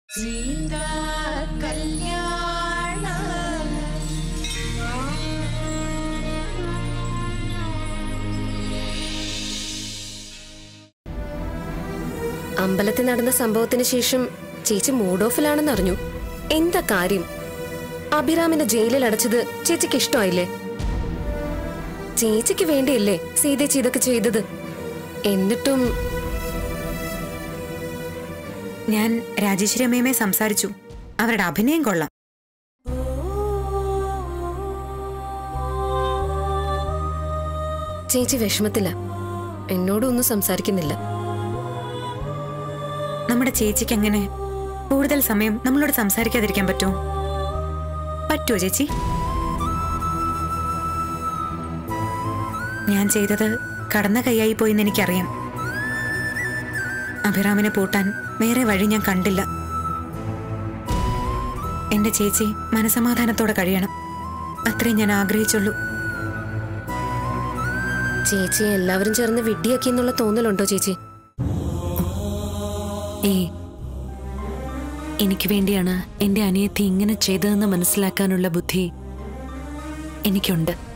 സീതാ കല്യാണ അമ്പലത്തിൽ നടന്ന സംഭവത്തിന് ശേഷം ചേച്ചി മൂഡ് ഓഫിലാണെന്ന് അറിഞ്ഞു എന്താ കാര്യം അഭിരാമിനെ ജയിലിൽ അടച്ചത് ചേച്ചിക്ക് ഇഷ്ടമായില്ലേ ചേച്ചിക്ക് വേണ്ടിയല്ലേ സീതേച്ചി ഇതൊക്കെ ചെയ്തത് എന്നിട്ടും ഞാൻ രാജേശ്വരി അമ്മയുമായി സംസാരിച്ചു അവരുടെ അഭിനയം കൊള്ളാം ചേച്ചി വിഷമത്തില്ല എന്നോടും ഒന്നും സംസാരിക്കുന്നില്ല നമ്മുടെ ചേച്ചിക്ക് എങ്ങനെ കൂടുതൽ സമയം നമ്മളോട് സംസാരിക്കാതിരിക്കാൻ പറ്റുമോ പറ്റുമോ ചേച്ചി ഞാൻ ചെയ്തത് കടന്ന കൈയായി പോയിന്ന് എനിക്കറിയാം അഭിറാമിനെ പൂട്ടാൻ വേറെ വഴി ഞാൻ കണ്ടില്ല എന്റെ ചേച്ചി മനസമാധാനത്തോടെ കഴിയണം അത്രേ ഞാൻ ആഗ്രഹിച്ചുള്ളൂ ചേച്ചിയെ എല്ലാവരും ചേർന്ന് വിഡ്ഢിയാക്കി എന്നുള്ള തോന്നലുണ്ടോ ചേച്ചി ഏ എനിക്ക് വേണ്ടിയാണ് എന്റെ അനിയത്തി ഇങ്ങനെ ചെയ്തതെന്ന് മനസ്സിലാക്കാനുള്ള ബുദ്ധി എനിക്കുണ്ട്